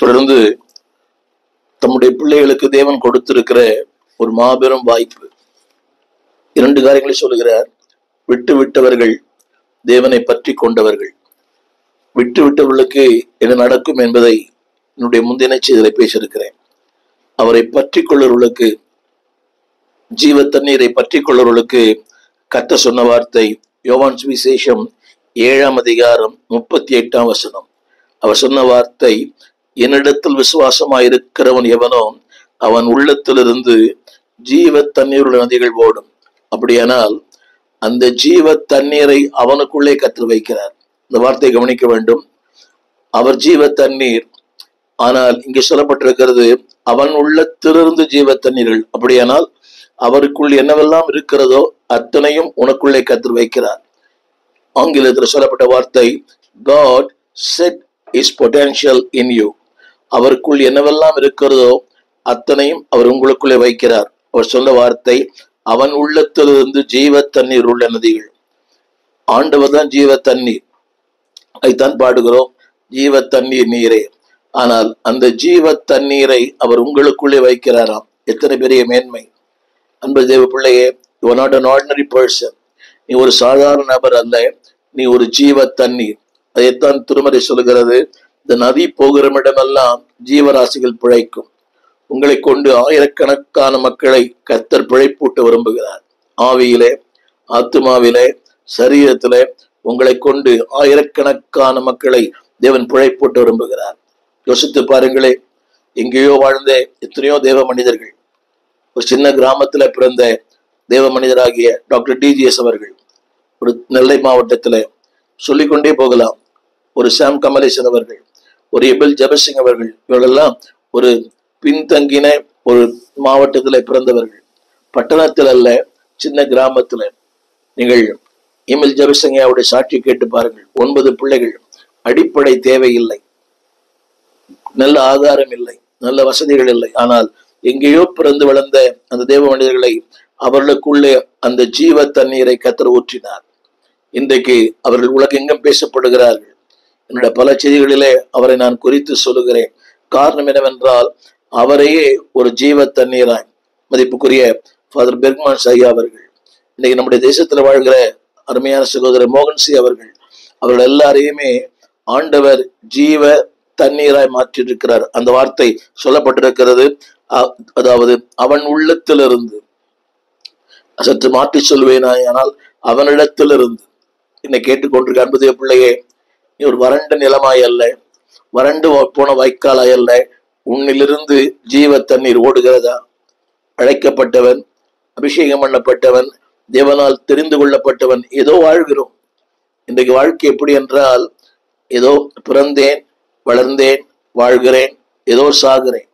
தொடர்ந்து தம்முடைய பிள்ளைகளுக்கு தேவன் கொடுத்திருக்கிற ஒரு மாபெரும் வாய்ப்பு இரண்டு காரியங்களை சொல்லுகிறார் விட்டு விட்டவர்கள் தேவனை பற்றி கொண்டவர்கள் விட்டு விட்டவர்களுக்கு என்ன நடக்கும் என்பதை என்னுடைய முந்தின செய்திகளை பேசியிருக்கிறேன் அவரை பற்றி கொள்ளுவர்களுக்கு ஜீவ தண்ணீரை பற்றி கொள்ளுவர்களுக்கு கத்த சொன்ன வார்த்தை யோவான் சுவிசேஷம் ஏழாம் அதிகாரம் முப்பத்தி எட்டாம் வசனம் அவர் சொன்ன வார்த்தை என்னிடத்தில் விசுவாசமாயிருக்கிறவன் எவனோ அவன் உள்ளத்திலிருந்து ஜீவ தண்ணீருள்ள நதிகள் ஓடும் அப்படியானால் அந்த ஜீவ தண்ணீரை அவனுக்குள்ளே கற்று வைக்கிறார் இந்த வார்த்தையை கவனிக்க வேண்டும் அவர் ஜீவ தண்ணீர் ஆனால் இங்கே சொல்லப்பட்டிருக்கிறது அவன் உள்ளத்திலிருந்து ஜீவ தண்ணீர்கள் அப்படியானால் அவருக்குள் என்னவெல்லாம் இருக்கிறதோ அத்தனையும் உனக்குள்ளே கற்று வைக்கிறார் ஆங்கிலத்தில் சொல்லப்பட்ட வார்த்தை God set is potential in you அவருக்குள் என்னவெல்லாம் இருக்கிறதோ அத்தனையும் அவர் உங்களுக்குள்ளே வைக்கிறார் அவர் சொன்ன வார்த்தை அவன் உள்ளத்திலிருந்து ஜீவ தண்ணீர் உள்ள நதிகள் ஆண்டவர் தான் ஜீவ தண்ணீர் அதைத்தான் பாடுகிறோம் ஜீவ தண்ணீர் நீரே ஆனால் அந்த ஜீவ தண்ணீரை அவர் உங்களுக்குள்ளே வைக்கிறாராம் எத்தனை பெரிய மேன்மை அன்பு தேவ பிள்ளையே you not an ordinary person நீ ஒரு சாதாரண நபர் அல்ல நீ ஒரு ஜீவ தண்ணீர் அதைத்தான் திருமறை சொல்கிறது இந்த நதி போகிற இடமெல்லாம் ஜீவராசிகள் பிழைக்கும் உங்களை கொண்டு ஆயிரக்கணக்கான மக்களை கர்த்தர் பிழைப்பூட்ட விரும்புகிறார் ஆவியிலே ஆத்துமாவிலே சரீரத்திலே உங்களை கொண்டு ஆயிரக்கணக்கான மக்களை தேவன் பிழைப்பூட்ட விரும்புகிறார் யோசித்து பாருங்களே எங்கேயோ வாழ்ந்த எத்தனையோ தேவ மனிதர்கள் ஒரு சின்ன கிராமத்துல பிறந்த தேவ மனிதராகிய டாக்டர் டிஜிஎஸ் அவர்கள் ஒரு நெல்லை மாவட்டத்துல சொல்லிக்கொண்டே போகலாம் ஒரு சாம் கமலேசன் அவர்கள் ஒரு எபில் ஜபசிங் அவர்கள் இவர்களெல்லாம் ஒரு பின்தங்கின ஒரு மாவட்டத்துல பிறந்தவர்கள் பட்டணத்தில் அல்ல சின்ன கிராமத்துல நீங்கள் எமில் ஜபசிங் அவருடைய சாட்சி கேட்டு பாருங்கள் ஒன்பது பிள்ளைகள் அடிப்படை தேவையில்லை நல்ல ஆதாரம் இல்லை நல்ல வசதிகள் இல்லை ஆனால் எங்கேயோ பிறந்து வளர்ந்த அந்த தேவ மனிதர்களை அவர்களுக்குள்ளே அந்த ஜீவ தண்ணீரை கத்தர் ஊற்றினார் இன்றைக்கு அவர்கள் உலகெங்கும் பேசப்படுகிறார்கள் என்னுடைய பல செய்திகளிலே அவரை நான் குறித்து சொல்லுகிறேன் காரணம் என்னவென்றால் அவரையே ஒரு ஜீவ தண்ணீராய் மதிப்புக்குரிய ஃபாதர் பெர்க்மான் ஐயா அவர்கள் இன்னைக்கு நம்முடைய தேசத்துல வாழ்கிற அருமையான சகோதரர் மோகன்சி அவர்கள் அவர்கள் எல்லாரையுமே ஆண்டவர் ஜீவ தண்ணீராய் மாற்றியிருக்கிறார் அந்த வார்த்தை சொல்லப்பட்டிருக்கிறது அ- அதாவது அவன் உள்ளத்திலிருந்து சற்று மாற்றி சொல்வேனாய் ஆனால் அவனிடத்திலிருந்து என்னை கேட்டுக்கொண்டிருக்க அன்புதே பிள்ளையே நீ ஒரு வறண்ட நிலமாய் அல்ல வறண்டு வ- போன வாய்க்காலாய் அல்ல உன்னிலிருந்து ஜீவ தண்ணீர் ஓடுகிறதா அழைக்கப்பட்டவன் அபிஷேகம் பண்ணப்பட்டவன் தேவனால் தெரிந்து கொள்ளப்பட்டவன் ஏதோ வாழ்கிறோம் இன்றைக்கு வாழ்க்கை எப்படி என்றால் ஏதோ பிறந்தேன் வளர்ந்தேன் வாழ்கிறேன் ஏதோ சாகிறேன்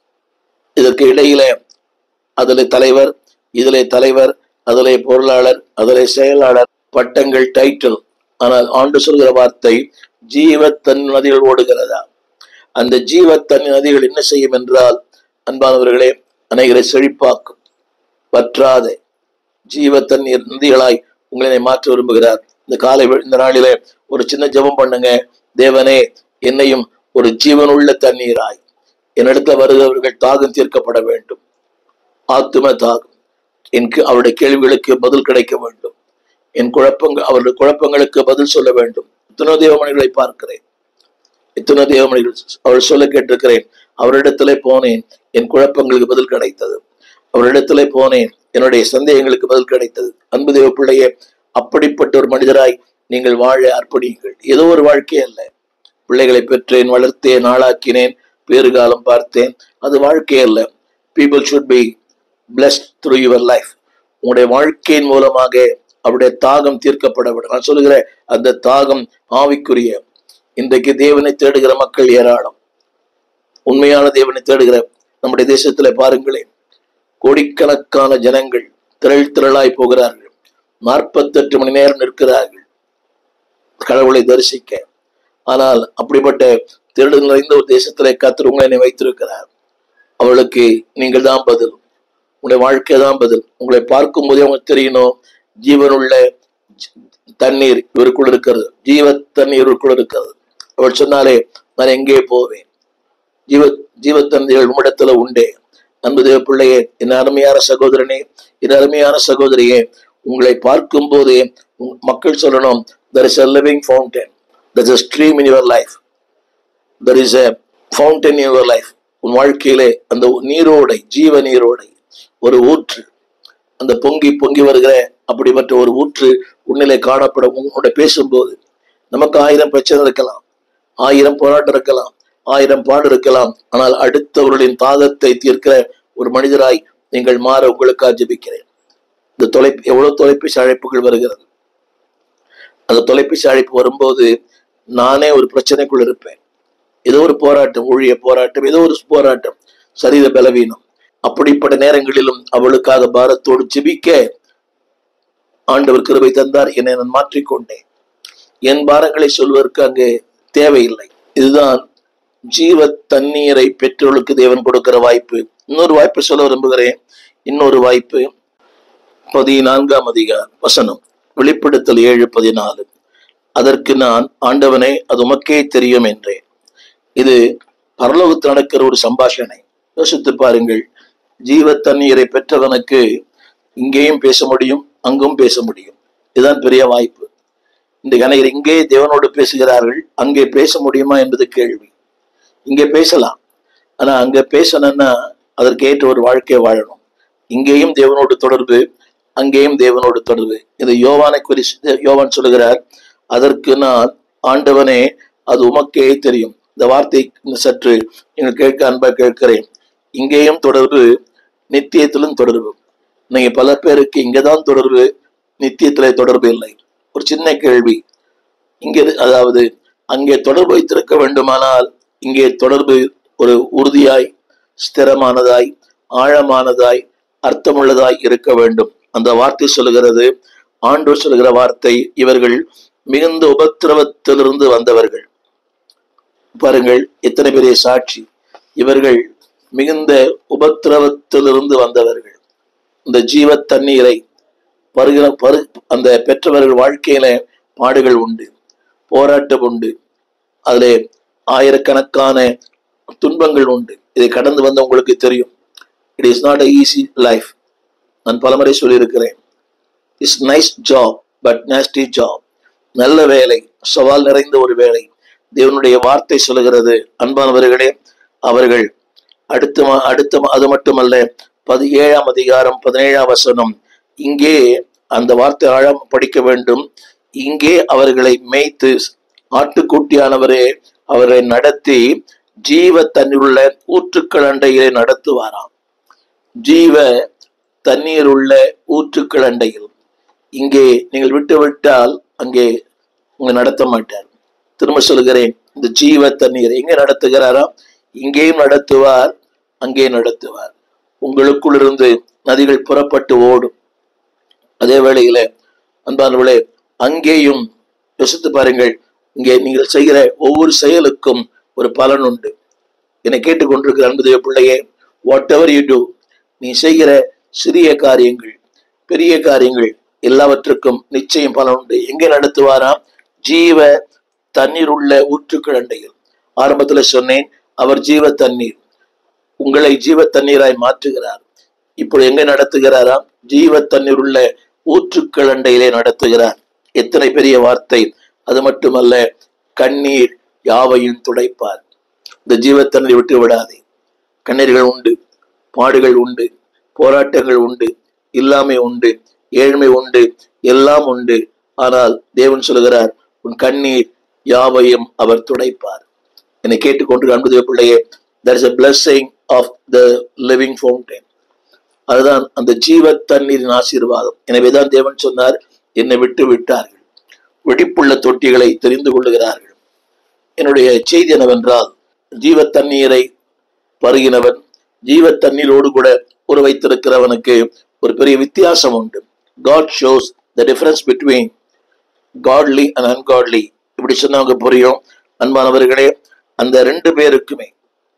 இதற்கு இடையில அதிலே தலைவர் இதிலே தலைவர் அதிலே பொருளாளர் அதிலே செயலாளர் பட்டங்கள் டைட்டில் ஆனால் ஆண்டு சொல்கிற வார்த்தை ஜீவத்தன் நதிகள் ஓடுகிறதா அந்த ஜீவத்தன் நதிகள் என்ன செய்யும் என்றால் அன்பானவர்களே அனைவரை செழிப்பாக்கும் வற்றாத ஜீவ தண்ணீர் நதிகளாய் உங்களை மாற்ற விரும்புகிறார் இந்த காலை வே- இந்த நாளிலே ஒரு சின்ன ஜெபம் பண்ணுங்க தேவனே என்னையும் ஒரு ஜீவனுள்ள தண்ணீராய் என்னிடத்துல வருகிறவர்கள் தாகம் தீர்க்கப்பட வேண்டும் ஆத்தும தாகம் எனக்கு அவருடைய கேள்விகளுக்கு பதில் கிடைக்க வேண்டும் என் குழப்பங்கள் அவருடைய குழப்பங்களுக்கு பதில் சொல்ல வேண்டும் எத்தனோ தேவமணிகளை பார்க்கிறேன் எத்தனோ தேவமணிகள் அவள் சொல்ல கேட்டிருக்கிறேன் அவரிடத்திலே போனேன் என் குழப்பங்களுக்கு பதில் கிடைத்தது அவரிடத்திலே போனேன் என்னுடைய சந்தேகங்களுக்கு பதில் கிடைத்தது அன்பு தேவ பிள்ளையே அப்படிப்பட்ட ஒரு மனிதராய் நீங்கள் வாழ அர்ப்பணியுங்கள் ஏதோ ஒரு வாழ்க்கை அல்ல பிள்ளைகளை பெற்றேன் வளர்த்தேன் ஆளாக்கினேன் பேறுகாலம் பார்த்தேன் அது வாழ்க்கை அல்ல people should be blessed through your life உங்களுடைய வாழ்க்கையின் மூலமாக அவருடைய தாகம் தீர்க்கப்பட வேண்டும் நான் சொல்லுகிறேன் அந்த தாகம் ஆவிக்குரிய இன்றைக்கு தேவனை தேடுகிற மக்கள் ஏராளம் உண்மையான தேவனை தேடுகிற நம்முடைய தேசத்துல பாருங்களேன் கோடிக்கணக்கான ஜனங்கள் திரள் திரளாய் போகிறார்கள் நாற்பத்தெட்டு மணி நேரம் நிற்கிறார்கள் கடவுளை தரிசிக்க ஆனால் அப்படிப்பட்ட திருடு நிறைந்த ஒரு தேசத்திலே கத்தர் உங்களை வைத்திருக்கிறார் அவளுக்கு நீங்கள் தான் பதில் உங்களுடைய வாழ்க்கை தான் பதில் உங்களை பார்க்கும் போதே உங்களுக்கு தெரியணும் ஜீவனுள்ள ஜ- தண்ணீர் இவருக்குள் இருக்கிறது ஜீவ தண்ணீர் இவருக்குள் இருக்கிறது அவள் சொன்னாலே நான் எங்கே போவேன் ஜீவ ஜீவத்தந்தைகள் உம்மிடத்துல உண்டே அன்பு தேவ பிள்ளையே என் அருமையான சகோதரனே என் அருமையான சகோதரியே உங்களை பார்க்கும் போதே உங்- மக்கள் சொல்லணும் there is a living fountain there's a stream in your life there is a fountain in your life உன் வாழ்க்கையிலே அந்த நீரோடை ஜீவ நீரோடை ஒரு ஊற்று அந்த பொங்கி பொங்கி வருகிற அப்படிப்பட்ட ஒரு ஊற்று உன்னிலே காணப்படும் உங்களோட பேசும்போது நமக்கு ஆயிரம் பிரச்சனை இருக்கலாம் ஆயிரம் போராட்டம் இருக்கலாம் ஆயிரம் பாடு இருக்கலாம் ஆனால் அடுத்தவர்களின் தாகத்தை தீர்க்கிற ஒரு மனிதராய் நீங்கள் மாற உங்களுக்காக ஜெபிக்கிறேன் இந்த தொலை எவ்வளவு தொலைபேசி அழைப்புகள் வருகிறது அந்த தொலைபேசி அழைப்பு வரும்போது நானே ஒரு பிரச்சனைக்குள் இருப்பேன் ஏதோ ஒரு போராட்டம் ஊழிய போராட்டம் ஏதோ ஒரு போராட்டம் சரீர பலவீனம் அப்படிப்பட்ட நேரங்களிலும் அவளுக்காக பாரத்தோடு ஜெபிக்க ஆண்டவர் கிருபை தந்தார் என்னை நான் மாற்றிக்கொண்டேன் என் பாரங்களை சொல்வதற்கு அங்கே தேவையில்லை இதுதான் ஜீவ தண்ணீரை பெற்றோர்களுக்கு தேவன் கொடுக்கிற வாய்ப்பு இன்னொரு வாய்ப்பு சொல்ல விரும்புகிறேன் இன்னொரு வாய்ப்பு பதினான்காம் அதிகாரம் வசனம் வெளிப்படுத்தல் ஏழு பதினாலு அதற்கு நான் ஆண்டவனே அது உமக்கே தெரியும் என்றேன் இது பரலோகத்தில் நடக்கிற ஒரு சம்பாஷணை யோசித்து பாருங்கள் ஜீவ தண்ணீரை பெற்றவனுக்கு இங்கேயும் பேச முடியும் அங்கும் பேச முடியும் இதுதான் பெரிய வாய்ப்பு இந்த அனைவர் இங்கே தேவனோடு பேசுகிறார்கள் அங்கே பேச முடியுமா என்பது கேள்வி இங்கே பேசலாம் ஆனா அங்க பேசணும்னா அதற்கு ஏற்ற ஒரு வாழ்க்கையை வாழணும் இங்கேயும் தேவனோடு தொடர்பு அங்கேயும் தேவனோடு தொடர்பு இது யோவானை குறித்து யோவான் சொல்லுகிறார் அதற்கு நான் ஆண்டவனே அது உமக்கே தெரியும் இந்த வார்த்தை சற்று நீங்கள் கேட்க அன்பா கேட்கிறேன் இங்கேயும் தொடர்பு நித்தியத்திலும் தொடர்பு நீங்க பல பேருக்கு இங்கதான் தொடர்பு நித்தியத்திலே தொடர்பு இல்லை ஒரு சின்ன கேள்வி இங்கே அதாவது அங்கே தொடர்பு வைத்திருக்க வேண்டுமானால் இங்கே தொடர்பு ஒரு உறுதியாய் ஸ்திரமானதாய் ஆழமானதாய் அர்த்தமுள்ளதாய் இருக்க வேண்டும் அந்த வார்த்தை சொல்லுகிறது ஆண்டோர் சொல்லுகிற வார்த்தை இவர்கள் மிகுந்த உபத்திரவத்திலிருந்து வந்தவர்கள் பாருங்கள் எத்தனை பெரிய சாட்சி இவர்கள் மிகுந்த உபத்திரவத்திலிருந்து வந்தவர்கள் இந்த ஜீவ தண்ணீரை பருகிற பரு அந்த பெற்றவர்கள் வாழ்க்கையில பாடுகள் உண்டு போராட்டம் உண்டு அதிலே ஆயிரக்கணக்கான துன்பங்கள் உண்டு இதை கடந்து வந்த உங்களுக்கு தெரியும் it is not a easy life நான் பலமுறை சொல்லியிருக்கிறேன் it's nice job but nasty job நல்ல வேலை சவால் நிறைந்த ஒரு வேலை தேவனுடைய வார்த்தை சொல்லுகிறது அன்பானவர்களே அவர்கள் அடுத்த மா- அடுத்த மா- அது மட்டுமல்ல பதினேழாம் அதிகாரம் பதினேழாம் வசனம் இங்கே அந்த வார்த்தை ஆழம் படிக்க வேண்டும் இங்கே அவர்களை மேய்த்து ஆட்டுக்குட்டியானவரே அவரை நடத்தி ஜீவ தண்ணீருள்ள ஊற்றுக்கள் அண்டையிலே நடத்துவாராம் ஜீவ தண்ணீர் உள்ள ஊற்றுக்கள் அண்டையில் இங்கே நீங்கள் விட்டு விட்டால் அங்கே உங்களை நடத்த மாட்டார் திரும்ப சொல்கிறேன் இந்த ஜீவ தண்ணீர் எங்கே நடத்துகிறாரா இங்கேயும் நடத்துவார் அங்கே நடத்துவார் உங்களுக்குள் இருந்து நதிகள் புறப்பட்டு ஓடும் அதே வேளையில அன்பானவர்களே அங்கேயும் யோசித்து பாருங்கள் இங்கே நீங்கள் செய்கிற ஒவ்வொரு செயலுக்கும் ஒரு பலன் உண்டு என்னை கேட்டுக்கொண்டிருக்கிற அன்பு தேவ பிள்ளையே வாட் எவர் யூ டூ நீ செய்கிற சிறிய காரியங்கள் பெரிய காரியங்கள் எல்லாவற்றுக்கும் நிச்சயம் பலன் உண்டு எங்கே நடத்துவாராம் ஜீவ தண்ணீர் உள்ள ஊற்றுக்கள் அண்டையில் ஆரம்பத்துல சொன்னேன் அவர் ஜீவ தண்ணீர் உங்களை ஜீவ தண்ணீராய் மாற்றுகிறார் இப்போ எங்க நடத்துகிறாராம் ஜீவ தண்ணீர் உள்ள ஊற்றுக்கள் அண்டையிலே நடத்துகிறார் எத்தனை பெரிய வார்த்தை அது மட்டுமல்ல கண்ணீர் யாவையும் துடைப்பார் இந்த ஜீவ தண்ணீரை விட்டு விடாதே கண்ணீர்கள் உண்டு பாடுகள் உண்டு போராட்டங்கள் உண்டு இல்லாமை உண்டு ஏழ்மை உண்டு எல்லாம் உண்டு ஆனால் தேவன் சொல்லுகிறார் உன் கண்ணீர் யாவையும் அவர் துடைப்பார் என்னை கேட்டுக்கொண்டு அன்பு பிள்ளையே there is a blessing of the living fountain அதுதான் அந்த ஜீவ தண்ணீரின் ஆசீர்வாதம் எனவேதான் தேவன் சொன்னார் என்னை விட்டு விட்டார்கள் வெடிப்புள்ள தொட்டிகளை தெரிந்து கொள்ளுகிறார்கள் என்னுடைய செய்தி என்னவென்றால் ஜீவ தண்ணீரை பருகினவன் ஜீவ தண்ணீரோடு கூட உற வைத்திருக்கிறவனுக்கு ஒரு பெரிய வித்தியாசம் உண்டு God shows the difference between godly and ungodly இப்படி சொன்னவங்க புரியும் அன்பானவர்களே அந்த ரெண்டு பேருக்குமே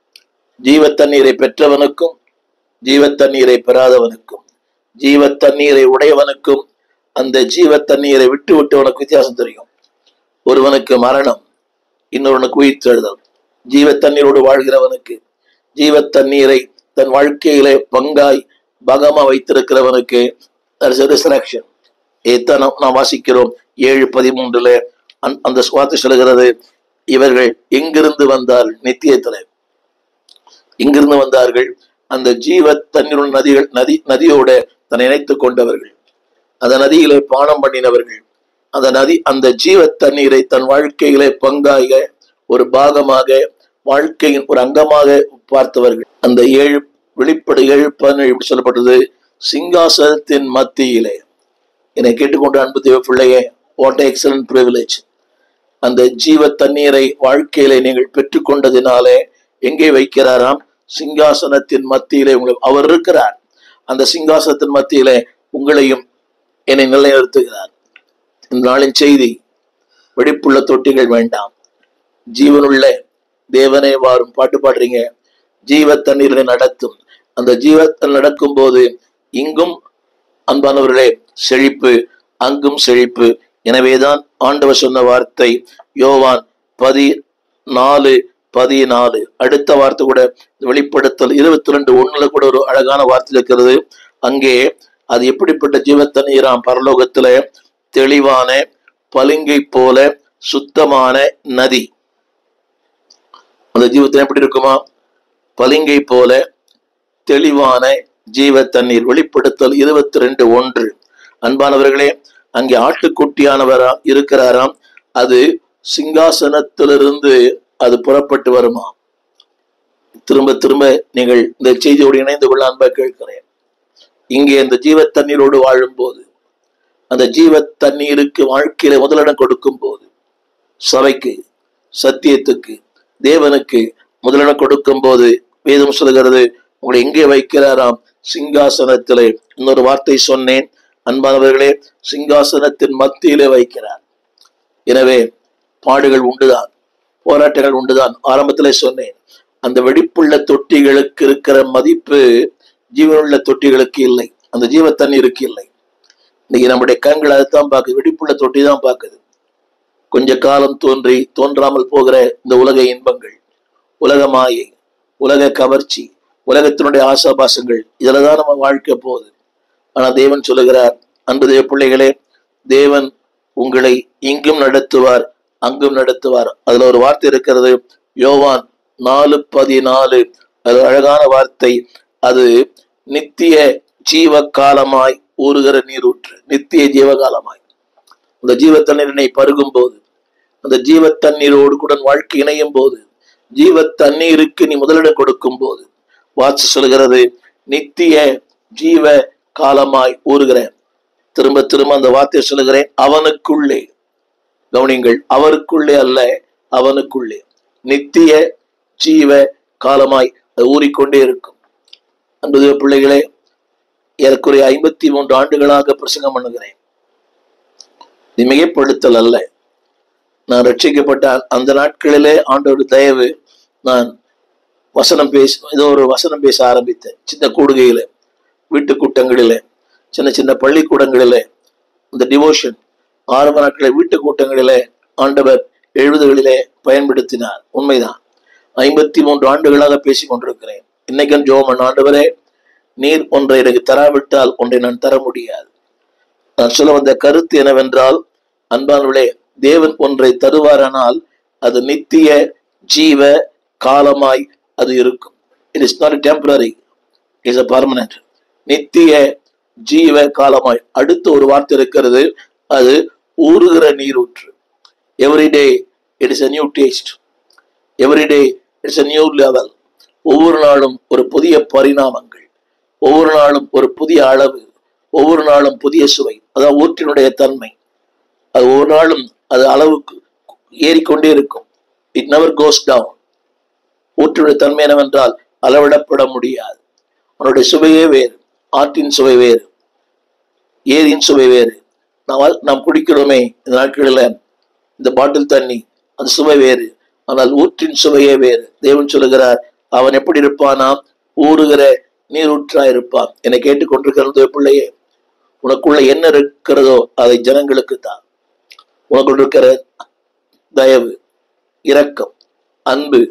ஜீவ தண்ணீரை பெற்றவனுக்கும் ஜீவ தண்ணீரை பெறாதவனுக்கும் ஜீவ தண்ணீரை உடையவனுக்கும் அந்த ஜீவ தண்ணீரை விட்டு விட்டவனுக்கு வித்தியாசம் தெரியும் ஒருவனுக்கு மரணம் இன்னொருவனுக்கு உயிர்த்தெழுதல் ஜீவ தண்ணீரோடு வாழ்கிறவனுக்கு ஜீவ தண்ணீரை தன் வாழ்க்கையிலே பங்காய் பகமா வைத்திருக்கிறவனுக்கு ரிசரக்ஷன் இதைத்தான் நாம் நாம் வாசிக்கிறோம் ஏழு பதிமூன்றுல அந்த- அந்த வார்த்தை சொல்கிறது இவர்கள் எங்கிருந்து வந்தார் நித்தியத்துல எங்கிருந்து வந்தார்கள் அந்த ஜீவ தண்ணீருள்ள நதிகள் நதி நதியோட தன்னை இணைத்துக் கொண்டவர்கள் அந்த நதியிலே பானம் பண்ணினவர்கள் அந்த நதி அந்த ஜீவ தண்ணீரை தன் வாழ்க்கையிலே பங்காக ஒரு பாகமாக வாழ்க்கையின் ஒரு அங்கமாக பார்த்தவர்கள் அந்த ஏழு வெளிப்படு ஏழு பதினேழு இப்படி சொல்லப்பட்டது சிங்காசனத்தின் மத்தியிலே என்னை கேட்டுக்கொண்ட அன்பு தேவ பிள்ளையே வாட் எக்ஸலன்ட் ப்ரிவிலேஜ் அந்த ஜீவ தண்ணீரை வாழ்க்கையிலே நீங்கள் பெற்றுக்கொண்டதினாலே எங்கே வைக்கிறாராம் சிங்காசனத்தின் மத்தியிலே உங்களை அவர் இருக்கிறார் அந்த சிங்காசனத்தின் மத்தியிலே உங்களையும் என்னை நிலைநிறுத்துகிறார் இந்த நாளின் செய்தி வெடிப்புள்ள தொட்டிகள் வேண்டாம் ஜீவனுள்ள தேவனே வாரும் பாட்டு பாடுறீங்க ஜீவ தண்ணீரை நடத்தும் அந்த ஜீவத்தில் நடக்கும் போது இங்கும் அன்பானவர்களே செழிப்பு அங்கும் செழிப்பு எனவேதான் ஆண்டவர் சொன்ன வார்த்தை யோவான் பதி நாலு பதினாலு அடுத்த வார்த்தை கூட வெளிப்படுத்தல் இருபத்தி ரெண்டு ஒண்ணுல கூட ஒரு அழகான வார்த்தை இருக்கிறது அங்கே அது எப்படிப்பட்ட ஜீவ தண்ணீராம் பரலோகத்துல தெளிவான பளிங்கை போல சுத்தமான நதி அந்த ஜீவத்தன் எப்படி இருக்குமா பளிங்கை போல தெளிவான ஜீவ தண்ணீர் வெளிப்படுத்தல் இருபத்தி ரெண்டு ஒன்று அன்பானவர்களே அங்கே ஆட்டுக்குட்டியானவரா இருக்கிறாராம் அது சிங்காசனத்திலிருந்து அது புறப்பட்டு வருமா திரும்ப திரும்ப நீங்கள் இந்த செய்தியோடு இணைந்து கொள்ள அன்பா கேட்கிறேன் இங்கே இந்த ஜீவ தண்ணீரோடு வாழும்போது அந்த ஜீவ தண்ணீருக்கு வாழ்க்கையில முதலிடம் கொடுக்கும் போது சபைக்கு சத்தியத்துக்கு தேவனுக்கு முதலிடம் கொடுக்கும் போது வேதம் சொல்கிறது உங்களை எங்கே வைக்கிறாராம் சிங்காசனத்திலே இன்னொரு வார்த்தை சொன்னேன் அன்பானவர்களே சிங்காசனத்தின் மத்தியிலே வைக்கிறார் எனவே பாடுகள் உண்டுதான் போராட்டங்கள் உண்டுதான் ஆரம்பத்திலே சொன்னேன் அந்த வெடிப்புள்ள தொட்டிகளுக்கு இருக்கிற மதிப்பு ஜீவனுள்ள தொட்டிகளுக்கு இல்லை அந்த ஜீவ தண்ணீருக்கு இல்லை இன்னைக்கு நம்முடைய கண்கள் அதைத்தான் பார்க்குது வெடிப்புள்ள தொட்டி தான் பார்க்குது கொஞ்ச காலம் தோன்றி தோன்றாமல் போகிற இந்த உலக இன்பங்கள் உலக மாயை உலக கவர்ச்சி உலகத்தினுடைய ஆசாபாசங்கள் இதுல தான் நம்ம வாழ்க்கை போகுது ஆனா தேவன் சொல்லுகிறார் அன்பு தேவ பிள்ளைகளே தேவன் உங்களை இங்கும் நடத்துவார் அங்கும் நடத்துவார் அதுல ஒரு வார்த்தை இருக்கிறது யோவான் நாலு பதினாலு அது அழகான வார்த்தை அது நித்திய ஜீவ காலமாய் ஊறுகிற நீரூற்று நித்திய ஜீவகாலமாய் அந்த ஜீவ தண்ணீரினை பருகும் போது அந்த ஜீவ தண்ணீரோடு கூட வாழ்க்கை இணையும் போது ஜீவ தண்ணீருக்கு நீ முதலிடம் கொடுக்கும் போது வாட்சி சொல்கிறது நித்திய ஜீவ காலமாய் ஊறுகிற திரும்ப திரும்ப அந்த வார்த்தையை சொல்லுகிறேன் அவனுக்குள்ளே கவனிங்கள் அவருக்குள்ளே அல்ல அவனுக்குள்ளே நித்திய ஜீவ காலமாய் அது ஊறிக்கொண்டே இருக்கும் அன்பது பிள்ளைகளே ஏறக்குறைய ஐம்பத்தி மூன்று ஆண்டுகளாக பிரசங்கம் பண்ணுகிறேன் இது மிகைப்படுத்தல் அல்ல நான் ரட்சிக்கப்பட்ட அந்த நாட்களிலே ஆண்டோட தயவு நான் வசனம் பேச ஏதோ ஒரு வசனம் பேச ஆரம்பித்தேன் சின்ன கூடுகையில வீட்டு கூட்டங்களிலே சின்ன சின்ன பள்ளிக்கூடங்களிலே இந்த டிவோஷன் ஆரம்ப நாட்களில் வீட்டு கூட்டங்களிலே ஆண்டவர் எழுதுகளிலே பயன்படுத்தினார் உண்மைதான் ஐம்பத்தி மூன்று ஆண்டுகளாக பேசிக் கொண்டிருக்கிறேன் இன்னைக்கும் ஜோமன் ஆண்டவரே நீர் ஒன்றை எனக்கு தராவிட்டால் ஒன்றை நான் தர முடியாது நான் சொல்ல வந்த கருத்து என்னவென்றால் அன்பானவர்களே தேவன் ஒன்றை தருவாரானால் அது நித்திய ஜீவ காலமாய் அது இருக்கும் it is not temporary is a permanent நித்திய ஜீவ காலமாய் அடுத்த ஒரு வார்த்தை இருக்கிறது அது ஊறுகிற நீரூற்று everyday it is a new taste everyday it's a new level ஒவ்வொரு நாளும் ஒரு புதிய பரிணாமங்கள் ஒவ்வொரு நாளும் ஒரு புதிய அளவு ஒவ்வொரு நாளும் புதிய சுவை அதான் ஊற்றினுடைய தன்மை அது ஒவ்வொரு நாளும் அது அளவுக்கு ஏறிக்கொண்டே இருக்கும் இட் நெவர் கோஸ் டவுன் ஊற்றினுடைய தன்மை என்னவென்றால் அளவிடப்பட முடியாது அவனுடைய சுவையே வேறு ஆற்றின் சுவை வேறு ஏரியின் சுவை வேறு நாம் நாம் குடிக்கிறோமே இந்த நாட்களில் இந்த பாட்டில் தண்ணி அந்த சுவை வேறு ஆனால் ஊற்றின் சுவையே வேறு தேவன் சொல்லுகிறார் அவன் எப்படி இருப்பானாம் ஊறுகிற நீரூற்றா இருப்பான் என்னை கேட்டுக்கொண்டிருக்கிற பிள்ளையே உனக்குள்ள என்ன இருக்கிறதோ அதை ஜனங்களுக்கு தான் உனக்குள்ள இருக்கிற தயவு இரக்கம் அன்பு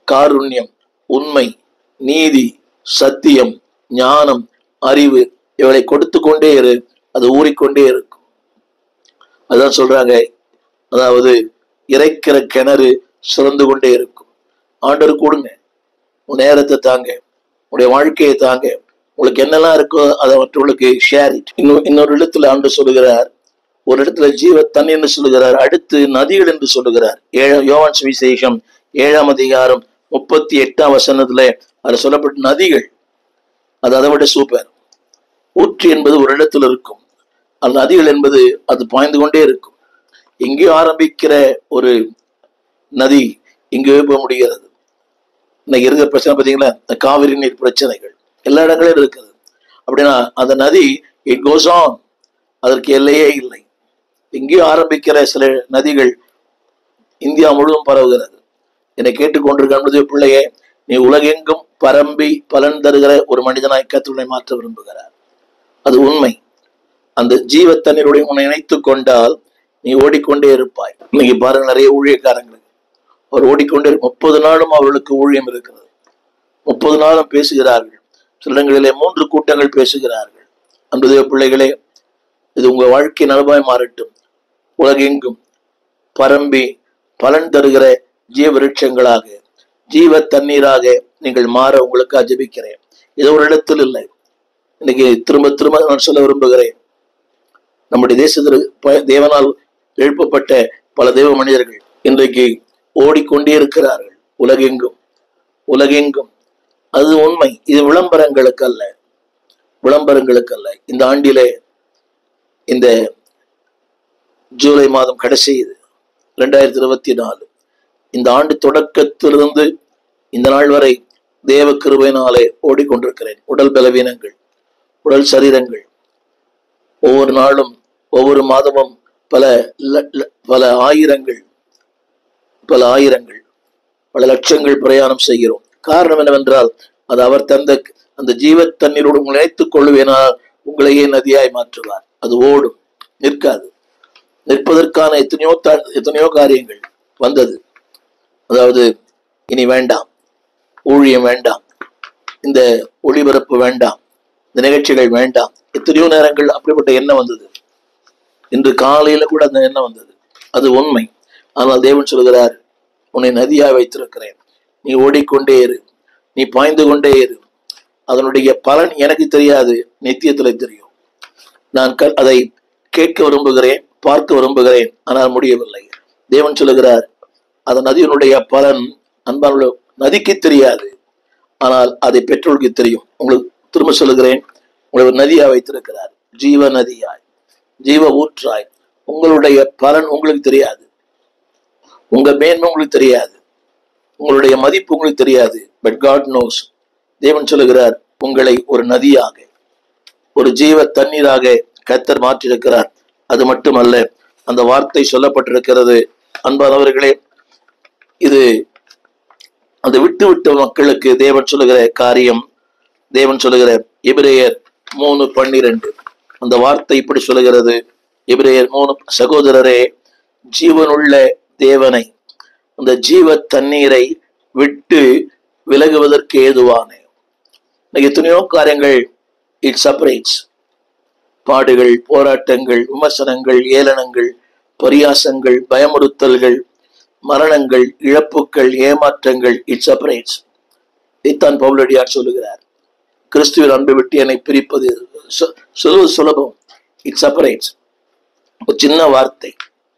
காருண்யம் உண்மை நீதி சத்தியம் ஞானம் அறிவு இவளை கொடுத்து கொண்டே இரு அது ஊறிக்கொண்டே இருக்கும் அதான் சொல்றாங்க அதாவது இறைக்கிற கிணறு சுரந்து கொண்டே இருக்கும் ஆண்டவர் கொடுங்க உன் நேரத்தை தாங்க உங்களுடைய வாழ்க்கையை தாங்க உங்களுக்கு என்னெல்லாம் இருக்கோ அதை மற்றவங்களுக்கு ஷேர் இன்னும் இன்னொரு இடத்துல ஆண்டு சொல்லுகிறார் ஒரு இடத்துல ஜீவ தண்ணி என்று சொல்லுகிறார் அடுத்து நதிகள் என்று சொல்லுகிறார் ஏழ யோவான் சுவிசேஷம் ஏழாம் அதிகாரம் முப்பத்தி எட்டாம் வசனத்துல அது சொல்லப்பட்ட நதிகள் அது அதை விட சூப்பர் ஊற்று என்பது ஒரு இடத்துல இருக்கும் அந்த நதிகள் என்பது அது பாய்ந்து கொண்டே இருக்கும் எங்கேயோ ஆரம்பிக்கிற ஒரு நதி எங்கேயோ போக முடிகிறது இன்னைக்கு இருக்கிற பிரச்சனை பார்த்தீங்களா இந்த காவிரி நீர் பிரச்சனைகள் எல்லா இடங்களிலும் இருக்குது அப்படின்னா அந்த நதி இட் கோஸ் ஆன் அதற்கு எல்லையே இல்லை எங்கேயோ ஆரம்பிக்கிற சில நதிகள் இந்தியா முழுவதும் பரவுகிறது என்னை கேட்டுக்கொண்டிருக்க பிள்ளையே நீ உலகெங்கும் பரம்பி பலன் தருகிற ஒரு மனிதனாய் கத்துனை மாற்ற விரும்புகிறார் அது உண்மை அந்த ஜீவ தண்ணீருடைய உன்னை இணைத்துக் கொண்டால் நீ ஓடிக்கொண்டே இருப்பாய் இன்னைக்கு பாருங்க நிறைய ஊழியக்காரங்களுக்கு அவர் ஓடிக்கொண்டே முப்பது நாளும் அவர்களுக்கு ஊழியம் இருக்கிறது முப்பது நாளும் பேசுகிறார்கள் சில இடங்களிலே மூன்று கூட்டங்கள் பேசுகிறார்கள் அன்புதேவ பிள்ளைகளே இது உங்க வாழ்க்கை நலமாய் மாறட்டும் உலகெங்கும் பரம்பி பலன் தருகிற ஜீவ விருட்சங்களாக ஜீவ தண்ணீராக நீங்கள் மாற உங்களுக்கு அஜபிக்கிறேன் இது ஒரு இடத்தில் இல்லை இன்னைக்கு திரும்ப திரும்ப நான் சொல்ல விரும்புகிறேன் நம்முடைய தேசத்தில் ப- தேவனால் எழுப்பப்பட்ட பல தெய்வ மனிதர்கள் இன்றைக்கு ஓடிக்கொண்டே இருக்கிறார்கள் உலகெங்கும் உலகெங்கும் அது உண்மை இது விளம்பரங்களுக்கு அல்ல விளம்பரங்களுக்கு அல்ல இந்த ஆண்டிலே இந்த ஜூலை மாதம் கடைசி இது ரெண்டாயிரத்தி இருபத்தி நாலு இந்த ஆண்டு தொடக்கத்திலிருந்து இந்த நாள் வரை தேவ கிருபையினாலே ஓடிக்கொண்டிருக்கிறேன் உடல் பலவீனங்கள் உடல் சரீரங்கள் ஒவ்வொரு நாளும் ஒவ்வொரு மாதமும் பல ல- ல- பல ஆயிரங்கள் பல ஆயிரங்கள் பல லட்சங்கள் பிரயாணம் செய்கிறோம் காரணம் என்னவென்றால் அது அவர் தந்த அந்த ஜீவ தண்ணீரோடு உங்களை இணைத்துக் கொள்ளுவேனால் உங்களையே நதியாய் மாற்றுவார் அது ஓடும் நிற்காது நிற்பதற்கான எத்தனையோ த- எத்தனையோ காரியங்கள் வந்தது அதாவது இனி வேண்டாம் ஊழியம் வேண்டாம் இந்த ஒளிபரப்பு வேண்டாம் இந்த நிகழ்ச்சிகள் வேண்டாம் எத்தனையோ நேரங்கள் அப்படிப்பட்ட எண்ணம் வந்தது இன்று காலையில கூட அந்த எண்ணம் வந்தது அது உண்மை ஆனால் தேவன் சொல்கிறார் உன்னை நதியா வைத்திருக்கிறேன் நீ ஓடிக்கொண்டே இரு நீ பாய்ந்து கொண்டே இரு அதனுடைய பலன் எனக்கு தெரியாது நித்தியத்துல தெரியும் நான் க- அதை கேட்க விரும்புகிறேன் பார்க்க விரும்புகிறேன் ஆனால் முடியவில்லை தேவன் சொல்லுகிறார் அந்த நதியினுடைய பலன் அன்பான நதிக்கு தெரியாது ஆனால் அதை பெற்றோருக்கு தெரியும் உங்களுக்கு திரும்ப சொல்லுகிறேன் உங்களை ஒரு நதியா வைத்திருக்கிறார் ஜீவ நதியாய் ஜீவ ஊற்றாய் உங்களுடைய பலன் உங்களுக்கு தெரியாது உங்க மேன்மை உங்களுக்கு தெரியாது உங்களுடைய மதிப்பு உங்களுக்கு தெரியாது பட் காட் நோஸ் தேவன் சொல்லுகிறார் உங்களை ஒரு நதியாக ஒரு ஜீவ தண்ணீராக கத்தர் மாற்றியிருக்கிறார் அது மட்டுமல்ல அந்த வார்த்தை சொல்லப்பட்டிருக்கிறது அன்பானவர்களே இது அந்த விட்டு விட்ட மக்களுக்கு தேவன் சொல்லுகிற காரியம் தேவன் சொல்லுகிற எபிரேயர் மூணு பன்னிரண்டு அந்த வார்த்தை இப்படி சொல்லுகிறது எபிரேயர் மூணு சகோதரரே ஜீவனுள்ள தேவனை அந்த ஜீவ தண்ணீரை விட்டு விலகுவதற்கு ஏதுவான இன்னைக்கு எத்தனையோ காரியங்கள் இட் செப்பரேட்ஸ் பாடுகள் போராட்டங்கள் விமர்சனங்கள் ஏளனங்கள் பரியாசங்கள் பயமுறுத்தல்கள் மரணங்கள் இழப்புகள் ஏமாற்றங்கள் இட் செப்பரேட்ஸ் இத்தான் பவுலடியார் சொல்லுகிறார் கிறிஸ்துவின் அன்பை விட்டு என்னை பிரிப்பது சு- சொல்வது சுலபம் இட் செப்பரேட்ஸ் ஒரு சின்ன வார்த்தை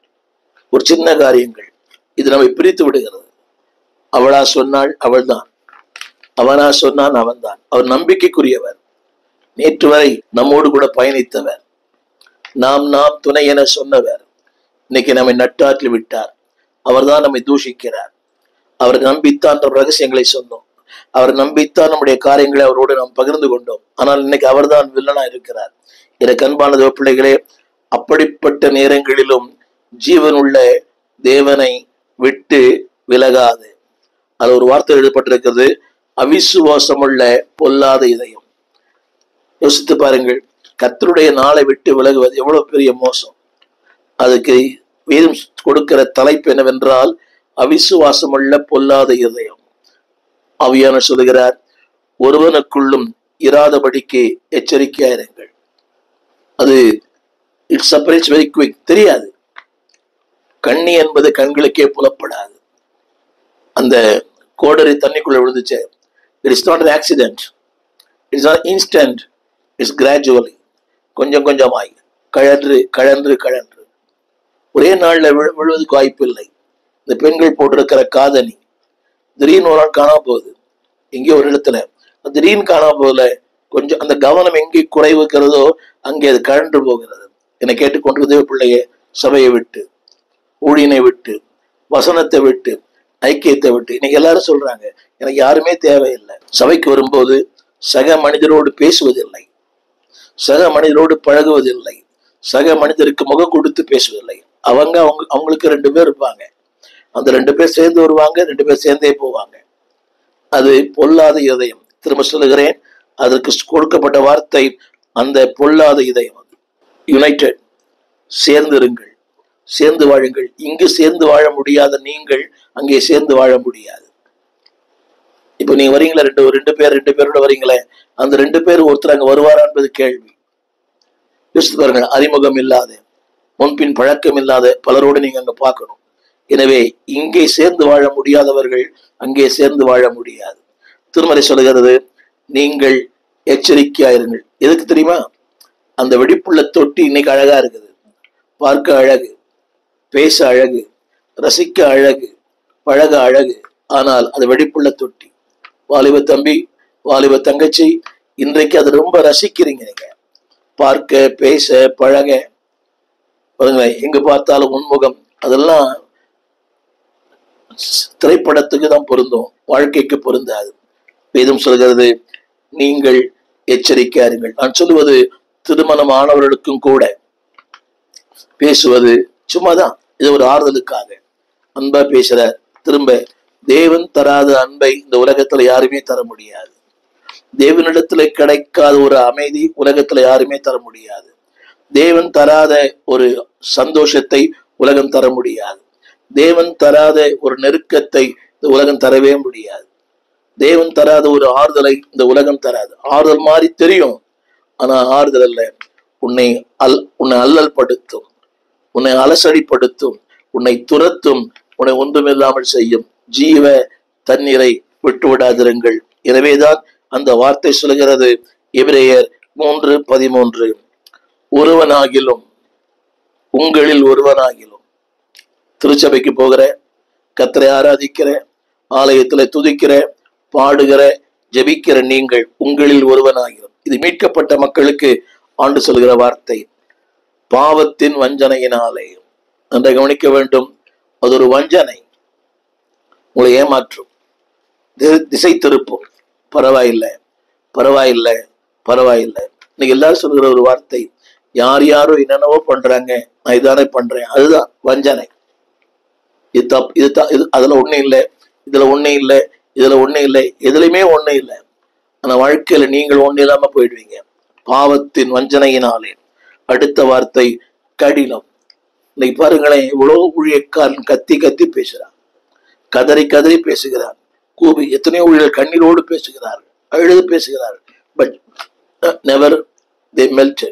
ஒரு சின்ன காரியங்கள் இது நம்மை பிரித்து விடுகிறது அவளா சொன்னாள் அவள்தான் அவனா சொன்னான் அவன்தான் அவர் நம்பிக்கைக்குரியவர் நேற்று வரை நம்மோடு கூட பயணித்தவர் நாம் நாம் துணை என சொன்னவர் இன்னைக்கு நம்மை நட்டாற்றில் விட்டார் அவர்தான் நம்மை தூஷிக்கிறார் அவர் நம்பித்தான் நம் ரகசியங்களை சொன்னோம் அவர் நம்பித்தான் நம்முடைய காரியங்களை அவரோடு நாம் பகிர்ந்து கொண்டோம் ஆனால் இன்னைக்கு அவர்தான் வில்லனா இருக்கிறார் எனக்கு அன்பான பிள்ளைகளே அப்படிப்பட்ட நேரங்களிலும் ஜீவனுள்ள தேவனை விட்டு விலகாது அது ஒரு வார்த்தை எழுதப்பட்டிருக்கிறது அவிசுவாசமுள்ள பொல்லாத இதயம் யோசித்து பாருங்கள் கர்த்தருடைய நாளை விட்டு விலகுவது எவ்வளவு பெரிய மோசம் அதுக்கு வேதம் கொடுக்கிற தலைப்பு என்னவென்றால் அவிசுவாசமுள்ள பொல்லாத இதயம் ஆவியான சொல்லுகிறார் ஒருவனுக்குள்ளும் இராதபடிக்கு எச்சரிக்கையாயிருங்கள் அது இட் செப்பரேட்ஸ் வெரி குவிக் தெரியாது கண்ணி என்பது கண்களுக்கே புலப்படாது அந்த கோடரி தண்ணிக்குள்ள விழுந்துச்சு it is not accident it's not instant it's gradually கொஞ்சம் கொஞ்சமாய் கழன்று கழன்று கழன்று ஒரே நாள்ல விழு விழுவதுக்கு வாய்ப்பு இல்லை இந்த பெண்கள் போட்டிருக்கிற காதணி திடீர்னு ஒரு நாள் காணாம போகுது எங்கேயோ ஒரு இடத்துல திடீர்னு காணாம போகல கொஞ்சம் அந்த கவனம் எங்கே குறைவுக்கிறதோ அங்கே அது கழன்று போகிறது என்னை கேட்டுக்கொண்டிருந்தே பிள்ளையே சபையை விட்டு ஊழியனை விட்டு வசனத்தை விட்டு ஐக்கியத்தை விட்டு இன்னைக்கு எல்லாரும் சொல்றாங்க எனக்கு யாருமே தேவையில்லை சபைக்கு வரும்போது சக மனிதரோடு பேசுவதில்லை சக மனிதரோடு பழகுவதில்லை சக மனிதருக்கு முகம் கொடுத்து பேசுவதில்லை அவங்க அவங்க அவங்களுக்கு ரெண்டு பேர் இருப்பாங்க அந்த ரெண்டு பேர் சேர்ந்து வருவாங்க ரெண்டு பேர் சேர்ந்தே போவாங்க அது பொல்லாத இதயம் திரும்ப சொல்லுகிறேன் அதற்கு கொடுக்கப்பட்ட வார்த்தை அந்த பொல்லாத இதயம் அது யுனைடெட் சேர்ந்திருங்கள் சேர்ந்து வாழுங்கள் இங்கு சேர்ந்து வாழ முடியாத நீங்கள் அங்கே சேர்ந்து வாழ முடியாது இப்போ நீங்க வரீங்களா ரெண்டு ரெண்டு பேர் ரெண்டு பேரோட வரீங்களே அந்த ரெண்டு பேர் ஒருத்தர் அங்க வருவாரா என்பது கேள்வி யோசித்து பாருங்கள் அறிமுகம் இல்லாத முன்பின் பழக்கம் இல்லாத பலரோடு நீங்க அங்க பார்க்கணும் எனவே இங்கே சேர்ந்து வாழ முடியாதவர்கள் அங்கே சேர்ந்து வாழ முடியாது திருமறை சொல்லுகிறது நீங்கள் எச்சரிக்கையாயிருங்கள் எதுக்கு தெரியுமா அந்த வெடிப்புள்ள தொட்டி இன்னைக்கு அழகா இருக்குது பார்க்க அழகு பேச அழகு ரசிக்க அழகு பழக அழகு ஆனால் அது வெடிப்புள்ள தொட்டி வாலிப தம்பி வாலிப தங்கச்சி இன்றைக்கு அது ரொம்ப ரசிக்கிறீங்க நீங்க பார்க்க பேச பழக பாருங்களேன் எங்க பார்த்தாலும் உன்முகம் அதெல்லாம் திரைப்படத்துக்கு தான் பொருந்தும் வாழ்க்கைக்கு பொருந்தாது வேதம் சொல்கிறது நீங்கள் எச்சரிக்கையாருங்கள் நான் சொல்லுவது திருமணம் ஆனவர்களுக்கும் கூட பேசுவது சும்மாதான் இது ஒரு ஆறுதலுக்காக அன்பா பேசுற திரும்ப தேவன் தராத அன்பை இந்த உலகத்துல யாருமே தர முடியாது தேவனிடத்துல கிடைக்காத ஒரு அமைதி உலகத்துல யாருமே தர முடியாது தேவன் தராத ஒரு சந்தோஷத்தை உலகம் தர முடியாது தேவன் தராத ஒரு நெருக்கத்தை இந்த உலகம் தரவே முடியாது தேவன் தராத ஒரு ஆறுதலை இந்த உலகம் தராது ஆறுதல் மாதிரி தெரியும் ஆனா ஆறுதல் அல்ல உன்னை அல் உன்னை அல்லல் படுத்தும் உன்னை அலசடிப்படுத்தும் உன்னை துரத்தும் உன்னை ஒன்றுமில்லாமல் செய்யும் ஜீவ தண்ணீரை விட்டு விடாதிருங்கள் எனவேதான் அந்த வார்த்தை சொல்கிறது எபிரேயர் மூன்று பதிமூன்று ஒருவனாகிலும் உங்களில் ஒருவனாகிலும் திருச்சபைக்கு போகிற கத்தரை ஆராதிக்கிற ஆலயத்துல துதிக்கிற பாடுகிற ஜெபிக்கிற நீங்கள் உங்களில் ஒருவனாகிலும் இது மீட்கப்பட்ட மக்களுக்கு ஆண்டு சொல்கிற வார்த்தை பாவத்தின் வஞ்சனையினாலே நன்றை கவனிக்க வேண்டும் அது ஒரு வஞ்சனை உங்களை ஏமாற்றும் தி- திசை திருப்பும் பரவாயில்லை பரவாயில்லை பரவாயில்லை இன்னைக்கு எல்லாரும் சொல்கிற ஒரு வார்த்தை யார் யாரோ என்னென்னவோ பண்றாங்க நான் இதானே பண்றேன் அதுதான் வஞ்சனை இது தப் இது த இது அதுல ஒண்ணு இல்லை இதுல ஒண்ணு இல்லை இதுல ஒண்ணு இல்லை எதுலையுமே ஒண்ணு இல்லை ஆனா வாழ்க்கையில நீங்கள் ஒண்ணு இல்லாம போயிடுவீங்க பாவத்தின் வஞ்சனையினாலே அடுத்த வார்த்தை கடினம் இன்னைக்கு பாருங்களேன் இவ்வளவு ஊழியக்காரன் கத்தி கத்தி பேசுறான் கதறி கதறி பேசுகிறார் கூபி எத்தனையோ ஊழியர் கண்ணீரோடு பேசுகிறார் அழுது பேசுகிறார் பட் நெவர் தே மெல்ட்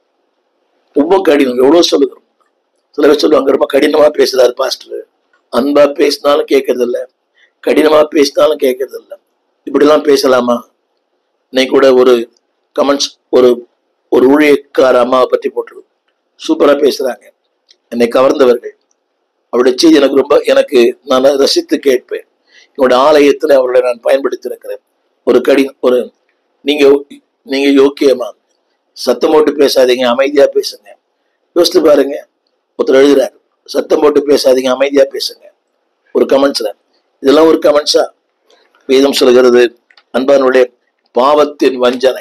ரொம்ப கடினம் எவ்வளவு சொல்லுகிறோம் சில பேர் சொல்லுவாங்க ரொம்ப கடினமா பேசுறாரு பாஸ்டர் அன்பா பேசினாலும் கேட்கறது இல்ல கடினமா பேசினாலும் கேட்கறது இல்ல இப்படிலாம் பேசலாமா இன்னைக்கு கூட ஒரு கமெண்ட்ஸ் ஒரு ஒரு ஊழியக்கார அம்மாவை பற்றி போட்டு சூப்பரா பேசுறாங்க என்னை கவர்ந்தவர்கள் அவருடைய செய்தி எனக்கு ரொம்ப எனக்கு நான் ரசித்து கேட்பேன் என்னோட ஆலயத்துல அவர்களை நான் பயன்படுத்தி இருக்கிறேன் ஒரு கடி ஒரு நீங்க நீங்க யோக்கியமா சத்தம் போட்டு பேசாதீங்க அமைதியா பேசுங்க யோசித்து பாருங்க ஒருத்தர் எழுதுறாரு சத்தம் போட்டு பேசாதீங்க அமைதியா பேசுங்க ஒரு கமெண்ட்ஸ்ல இதெல்லாம் ஒரு கமெண்ட்ஸா வேதம் சொல்கிறது அன்பானுடைய பாவத்தின் வஞ்சனை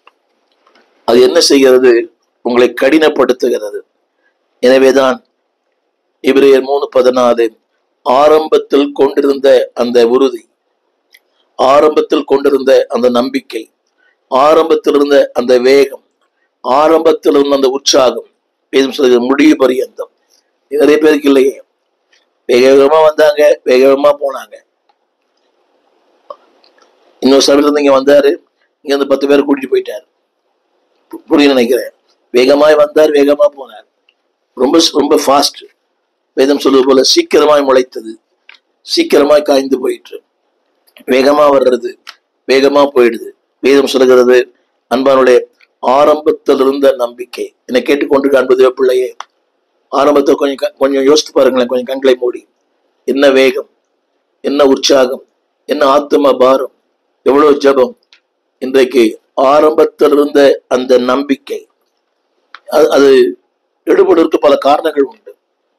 அது என்ன செய்கிறது உங்களை கடினப்படுத்துகிறது எனவேதான் இவரையர் மூணு பதினாலு ஆரம்பத்தில் கொண்டிருந்த அந்த உறுதி ஆரம்பத்தில் கொண்டிருந்த அந்த நம்பிக்கை ஆரம்பத்தில் இருந்த அந்த வேகம் ஆரம்பத்தில் இருந்த அந்த உற்சாகம் வேதம் சொல்கிறது முடிவு பரியந்தம் இது நிறைய பேருக்கு இல்லையே வேக வேகமா வந்தாங்க வேக வேகமா போனாங்க இன்னொரு சபையில இருந்து இங்க வந்தாரு இங்க இருந்து பத்து பேர் கூட்டிட்டு போயிட்டார் பு- புரிய நினைக்கிறேன் வேகமாய் வந்தார் வேகமா போனார் ரொம்ப ரொம்ப ஃபாஸ்ட் வேதம் சொல்வது போல சீக்கிரமாய் முளைத்தது சீக்கிரமாய் காய்ந்து போயிற்று வேகமா வர்றது வேகமா போயிடுது வேதம் சொல்லுகிறது அன்பானுடைய ஆரம்பத்தில் இருந்த நம்பிக்கை என்னை கேட்டுக்கொண்டு அன்பது பிள்ளையே ஆரம்பத்தை கொஞ்சம் க- கொஞ்சம் யோசித்து பாருங்களேன் கொஞ்சம் கண்களை மூடி என்ன வேகம் என்ன உற்சாகம் என்ன ஆத்தும பாரம் எவ்வளவு ஜெபம் இன்றைக்கு ஆரம்பத்தில் இருந்த அந்த நம்பிக்கை அது அது எடுபடுவதற்கு பல காரணங்கள் உண்டு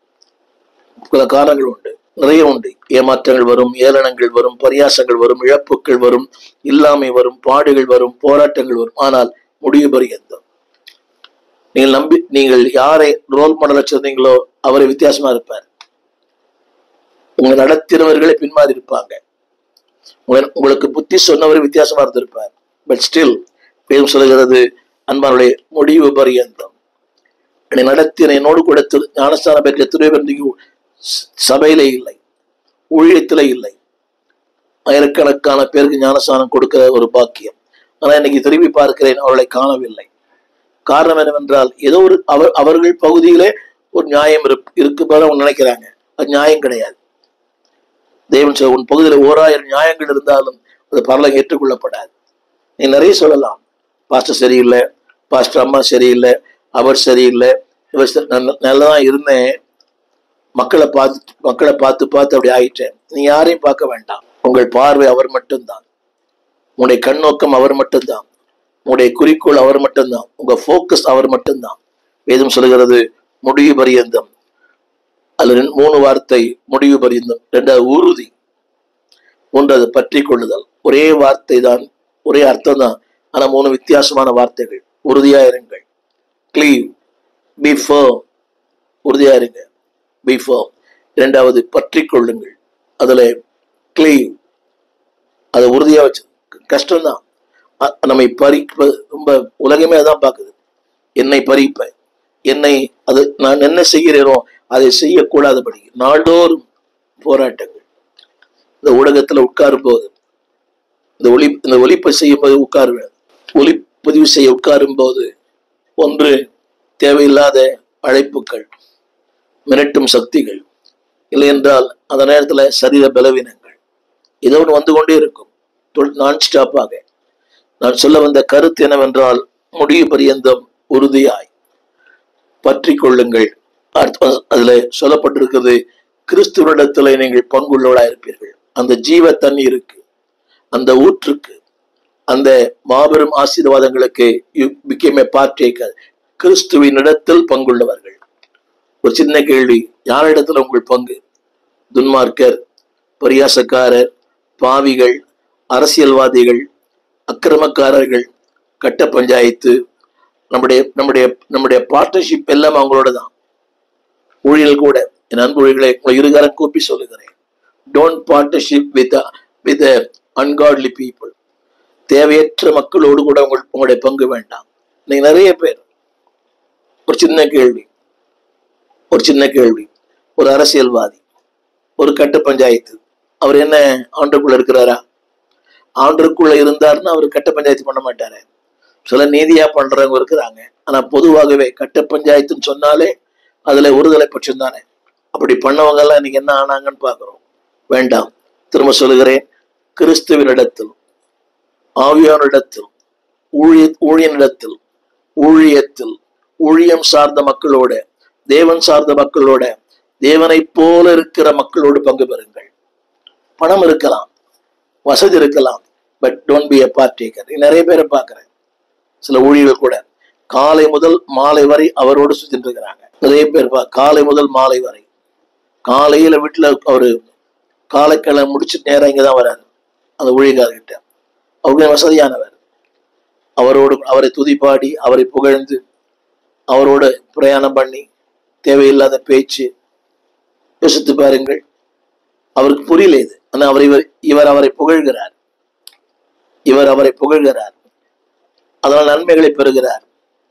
பல காரணங்கள் உண்டு நிறைய உண்டு ஏமாற்றங்கள் வரும் ஏளனங்கள் வரும் பரியாசங்கள் வரும் இழப்புகள் வரும் இல்லாமை வரும் பாடுகள் வரும் போராட்டங்கள் வரும் ஆனால் முடிவு பரியந்தம் நீங்கள் நம்பி நீங்கள் யாரை ரோல் மாடல் வச்சிருந்தீங்களோ அவரை வித்தியாசமா இருப்பார் உங்க நடத்தினவர்களே பின்மாறி இருப்பாங்க உங்க- உங்களுக்கு புத்தி சொன்னவர் வித்தியாசமா இருந்திருப்பார் பட் ஸ்டில் வேதம் சொல்லுகிறது அன்பானுடைய முடிவு பரியந்தம் என்னை நடத்தின என்னோடு கூட திரு- ஞானஸ்தானம் பெற்ற திருவேந்திக்கு சபையிலே இல்லை ஊழியத்திலே இல்லை ஆயிரக்கணக்கான பேருக்கு ஞானஸ்தானம் கொடுக்கிற ஒரு பாக்கியம் ஆனா இன்னைக்கு திரும்பி பார்க்கிறேன் அவர்களை காணவில்லை காரணம் என்னவென்றால் ஏதோ ஒரு அவர் அவர்கள் பகுதியிலே ஒரு நியாயம் இருக்கு இருக்கு போல அவங்க நினைக்கிறாங்க அது நியாயம் கிடையாது தேவன் சொல்ல உன் பகுதியில் ஓராயிரம் நியாயங்கள் இருந்தாலும் அது பரலம் ஏற்றுக்கொள்ளப்படாது நீ நிறைய சொல்லலாம் பாஸ்டர் சரியில்லை பாஸ்டர் அம்மா சரியில்லை அவர் சரியில்லை இவர் சரி- நான் நல்லதான் இருந்தேன் மக்களை பார்த்து மக்களை பார்த்து பார்த்து அப்படி ஆயிட்டேன் நீ யாரையும் பார்க்க வேண்டாம் உங்கள் பார்வை அவர் மட்டும்தான் உங்களுடைய கண்ணோக்கம் அவர் மட்டும்தான் உங்களுடைய குறிக்கோள் அவர் மட்டும்தான் உங்க ஃபோக்கஸ் அவர் மட்டும்தான் வேதம் சொல்லுகிறது முடிவு பரியந்தம் அதுல ரெண்டு- மூணு வார்த்தை முடிவு பரியந்தம் ரெண்டாவது உறுதி மூன்றாவது பற்றி கொள்ளுதல் ஒரே வார்த்தை தான் ஒரே அர்த்தம் தான் ஆனா மூணு வித்தியாசமான வார்த்தைகள் உறுதியா இருங்கள் கிளீவ் பி ஃபர்ம் உறுதியா இருங்க பி ஃபர்ம் இரண்டாவது பற்றி கொள்ளுங்கள் அதுல கிளீவ் அதை உறுதியா வச்சு கஷ்டம்தான் அ- நம்மை பறிப்ப ரொம்ப உலகமே அதான் பார்க்குது என்னை பறிப்ப என்னை அது நான் என்ன செய்கிறேனோ அதை செய்யக்கூடாதபடி நாள்தோறும் போராட்டங்கள் இந்த ஊடகத்துல உட்காரும் போது இந்த ஒளி இந்த ஒளிப்பை செய்யும் போது உட்காருவேன் ஒளிப்பதிவு செய்ய உட்காரும் போது ஒன்று தேவையில்லாத அழைப்புகள் மிரட்டும் சக்திகள் இல்லை என்றால் அந்த நேரத்துல சரீர பலவீனங்கள் ஏதோ ஒன்று வந்து கொண்டே இருக்கும் நான் ஸ்டாப்பாக நான் சொல்ல வந்த கருத்து என்னவென்றால் முடிவு பரியந்தம் உறுதியாய் பற்றி கொள்ளுங்கள் அடுத்த- அதுல சொல்லப்பட்டிருக்கிறது கிறிஸ்துவனிடத்துல நீங்கள் பங்குள்ளவளா இருப்பீர்கள் அந்த ஜீவ தண்ணீருக்கு அந்த ஊற்றுக்கு அந்த மாபெரும் ஆசீர்வாதங்களுக்கு யூ பிகேம் ஏ பார்ட்டேக்கர் கிறிஸ்துவின் இடத்தில் பங்குள்ளவர்கள் ஒரு சின்ன கேள்வி யாரிடத்துல உங்கள் பங்கு துன்மார்க்கர் பரியாசக்காரர் பாவிகள் அரசியல்வாதிகள் அக்கிரமக்காரர்கள் கட்ட பஞ்சாயத்து நம்முடைய நம்முடைய நம்முடைய பார்ட்னர்ஷிப் எல்லாம் அவங்களோட தான் ஊழியர்கள் கூட என் அன்பு ஊழியர்களை உங்களை இருகாரம் கூப்பி சொல்லுகிறேன் don't partnership with with ungodly people தேவையற்ற மக்களோடு கூட உங்கள் உங்களுடைய பங்கு வேண்டாம் நீங்க நிறைய பேர் ஒரு சின்ன கேள்வி ஒரு சின்ன கேள்வி ஒரு அரசியல்வாதி ஒரு கட்ட பஞ்சாயத்து அவர் என்ன ஆண்டுக்குள்ள இருக்கிறாரா ஆண்டுக்குள்ள இருந்தாருன்னா அவர் கட்ட பஞ்சாயத்து பண்ண மாட்டாரு சில நீதியா பண்றவங்க இருக்கிறாங்க ஆனா பொதுவாகவே கட்ட பஞ்சாயத்துன்னு சொன்னாலே அதுல ஒருதலை பட்சம் தானே அப்படி பண்ணவங்க எல்லாம் இன்னைக்கு என்ன ஆனாங்கன்னு பாக்குறோம் வேண்டாம் திரும்ப சொல்லுகிறேன் கிறிஸ்துவினிடத்தில் ஆவியானிடத்தில் ஊழிய ஊழியனிடத்தில் ஊழியத்தில் ஊழியம் சார்ந்த மக்களோட தேவன் சார்ந்த மக்களோட தேவனைப் போல இருக்கிற மக்களோடு பங்கு பெறுங்கள் பணம் இருக்கலாம் வசதி இருக்கலாம் but don't be a partaker நிறைய பேரை பார்க்கிறேன் சில ஊழியர்கள் கூட காலை முதல் மாலை வரை அவரோடு சுத்திட்டு இருக்கிறாங்க நிறைய பேர் பா காலை முதல் மாலை வரை காலையில வீட்டுல அவரு காலைக்கிழமை முடிச்சு நேரம் இங்க தான் வராரு அந்த ஊழியர்கிட்ட அவருக்கு வசதியானவர் அவரோடு அவரை துதிப்பாடி அவரை புகழ்ந்து அவரோடு பிரயாணம் பண்ணி தேவையில்லாத பேச்சு யோசித்து பாருங்கள் அவருக்கு புரியல இது ஆனா அவர் இவர் இவர் அவரை புகழ்கிறார் இவர் அவரை புகழ்கிறார் அதனால் நன்மைகளை பெறுகிறார்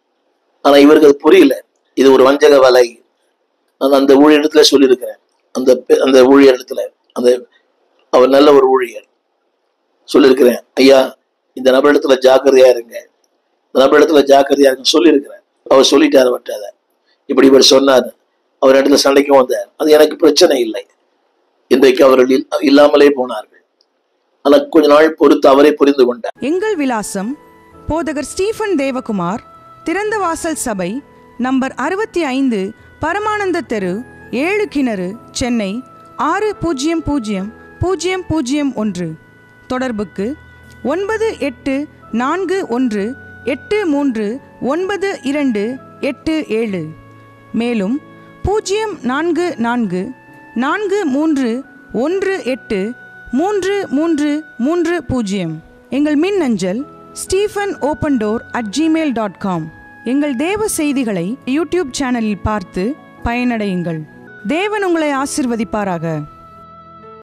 ஆனா இவருக்கு அது புரியல இது ஒரு வஞ்சக வலை நான் அந்த ஊழியரிடத்துல சொல்லியிருக்கிறேன் அந்த பெ- அந்த ஊழியரிடத்துல அந்த அவர் நல்ல ஒரு ஊழியர் சொல்லியிருக்கிறேன் ஐயா இந்த நபரிடத்துல ஜாக்கிரதையா இருங்க இந்த நபரிடத்துல ஜாக்கிரதையா இருங்க சொல்லியிருக்கிறேன் அவர் சொல்லிட்டாரு அவர்கிட்ட அதை இப்படி இவர் சொன்னார் அவர் இடத்துல சண்டைக்கும் வந்தார் அது எனக்கு பிரச்சனை இல்லை இன்றைக்கு அவர்கள் இல்- இல்லாமலே போனார்கள் ஆனால் கொஞ்ச நாள் பொறுத்து அவரே புரிந்து கொண்டார் எங்கள் விலாசம் போதகர் ஸ்டீஃபன் தேவகுமார் திறந்த வாசல் சபை நம்பர் அறுபத்தி ஐந்து பரமானந்த தெரு ஏழு கிணறு சென்னை ஆறு பூஜ்ஜியம் பூஜ்ஜியம் பூஜ்ஜியம் பூஜ்ஜியம் ஒன்று தொடர்புக்கு ஒன்பது எட்டு நான்கு ஒன்று எட்டு மூன்று ஒன்பது இரண்டு எட்டு ஏழு மேலும் பூஜ்ஜியம் நான்கு நான்கு நான்கு மூன்று ஒன்று எட்டு மூன்று மூன்று மூன்று பூஜ்ஜியம் எங்கள் மின் அஞ்சல் Stephen open door at Gmail dot com எங்கள் தேவ செய்திகளை யூடியூப் சேனலில் பார்த்து பயனடையுங்கள் தேவன் உங்களை ஆசிர்வதிப்பாராக